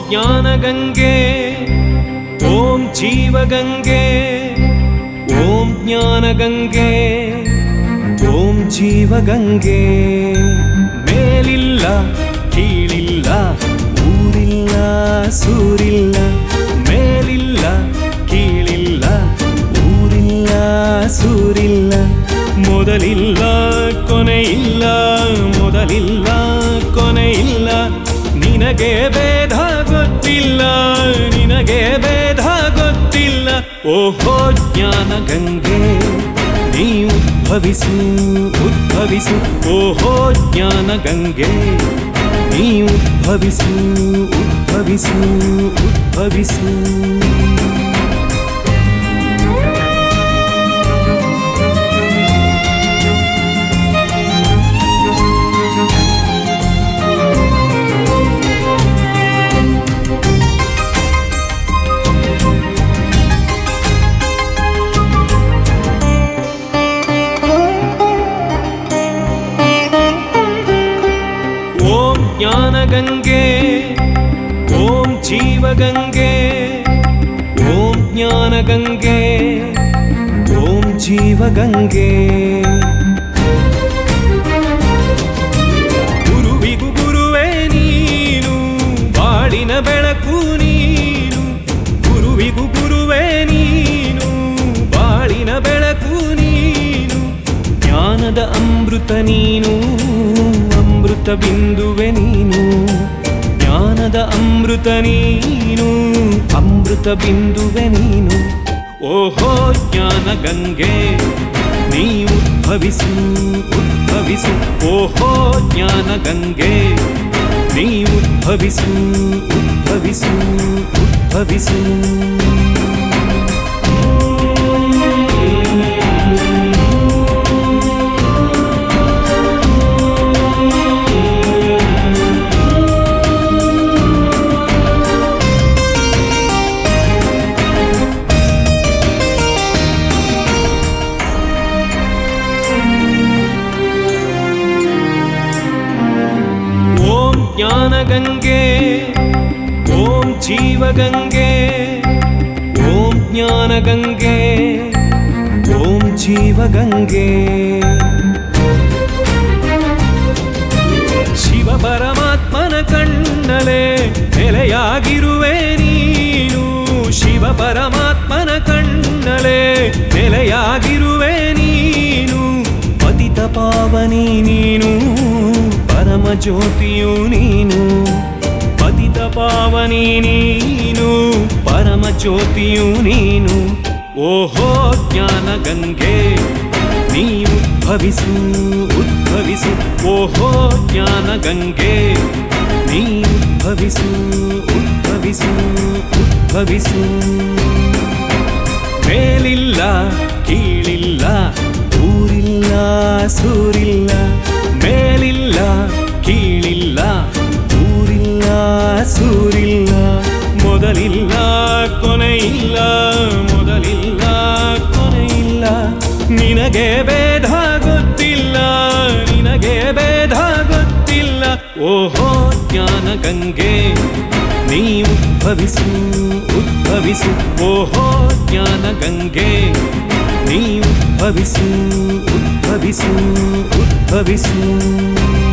ಜ್ಞಾನಗಂಗೆ ಓಂ ಜೀವಗಂಗೆ ಓಂ ಜ್ಞಾನಗಂಗೆ ಓಂ ಜೀವಗಂಗೆ ಮೇಲಿಲ್ಲ ಕೀಳಿಲ್ಲ ಊರಿಲ್ಲ ಸೂರಿಲ್ಲ ಮೇಲಿಲ್ಲ ಕೀಳಿಲ್ಲ ಊರಿಲ್ಲ ಸೂರಿಲ್ಲ ಮೊದಲಿಲ್ಲ ಕೊನೆಯಿಲ್ಲ ಮೊದಲಿಲ್ಲ ಕೊನೆಯಿಲ್ಲ ನಿನಗೆ ಭೇದ ಗೊತ್ತಿಲ್ಲ ನಿನಗೆ ಭೇದ ಗೊತ್ತಿಲ್ಲ ಓಹೋ ಜ್ಞಾನ ಗಂಗೆ ನೀ ಉದ್ಭವಿಸು ಉದ್ಭವಿಸು ಓಹೋ ಜ್ಞಾನ ಗಂಗೆ ನೀ ಉದ್ಭವಿಸು ಉದ್ಭವಿಸು ಉದ್ಭವಿಸು ಓಂ ಜ್ಞಾನಗಂಗೆ ಓಂ ಜೀವಗಂಗೆ ಓಂ ಜ್ಞಾನಗಂಗೆ ಓಂ ಜೀವಗಂಗೆ ಗುರುವಿಗೂ ಗುರುವೇ ನೀನು ಬಾಳಿನ ಬೆಳಕು ನೀನು ಗುರುವಿಗೂ ಗುರುವೇ ನೀನು ಬಾಳಿನ ಬೆಳಕು ನೀನು ಜ್ಞಾನದ ಅಮೃತ ನೀನು ಅಮೃತ ಬಿಂದುವೆ ನೀನು ಜ್ಞಾನದ ಅಮೃತ ನೀನು ಅಮೃತ ಬಿಂದುವೆ ನೀನು ಓಹೋ ಜ್ಞಾನ ಗಂಗೆ ನೀ ಉದ್ಭವಿಸು ಉದ್ಭವಿಸು ಓಹೋ ಜ್ಞಾನ ಗಂಗೆ ನೀ ಉದ್ಭವಿಸು ಉದ್ಭವಿಸು ಉದ್ಭವಿಸು ಓಂ ಜ್ಞಾನಗಂಗೆ ಓಂ ಜೀವಗಂಗೆ ಓಂ ಜ್ಞಾನಗಂಗೆ ಓಂ ಜೀವಗಂಗೆ ಶಿವ ಪರಮಾತ್ಮನ ಕಣ್ಣಲೆ ನೆಲೆಯಾಗಿರುವೆ ನೀನು ಶಿವ ಪರಮಾತ್ಮನ ಕಣ್ಣಲೆ ನೆಲೆಯಾಗಿರುವೆ ನೀನು ಪತಿತ ಪಾವನಿ ನೀನು ಪರಮ ಜ್ಯೋತಿಯು ನೀನು ಪತಿತ ಪಾವನಿ ನೀನು ಪರಮ ಜ್ಯೋತಿಯು ನೀನು ಓಹೋ ಜ್ಞಾನ ಗಂಗೆ ನೀ ಉದ್ಭವಿಸು ಉದ್ಭವಿಸು ಓಹೋ ಜ್ಞಾನ ಗಂಗೆ ನೀ ಉದ್ಭವಿಸು ಉದ್ಭವಿಸು ಉದ್ಭವಿಸು ಮೇಲಿಲ್ಲ ಕೀಳಿಲ್ಲ ಊರಿಲ್ಲ ಸೂರಿಲ್ಲ ಮೇಲಿಲ್ಲ ಕೀಳಿಲ್ಲ ಊರಿಲ್ಲ ಸೂರಿಲ್ಲ ಮೊದಲಿಲ್ಲ ಕೊನೆಯಿಲ್ಲ ಮೊದಲಿಲ್ಲ ಕೊನೆಯಿಲ್ಲ ನಿನಗೆ ಭೇದ ಗೊತ್ತಿಲ್ಲ ನಿನಗೆ ಭೇದ ಗೊತ್ತಿಲ್ಲ ಓಹೋ ಜ್ಞಾನ ಗಂಗೆ ನೀ ಉದ್ಭವಿಸು ಉದ್ಭವಿಸು ಓಹೋ ಜ್ಞಾನ ಗಂಗೆ ನೀ ಉದ್ಭವಿಸು ಉದ್ಭವಿಸು ಉದ್ಭವಿಸು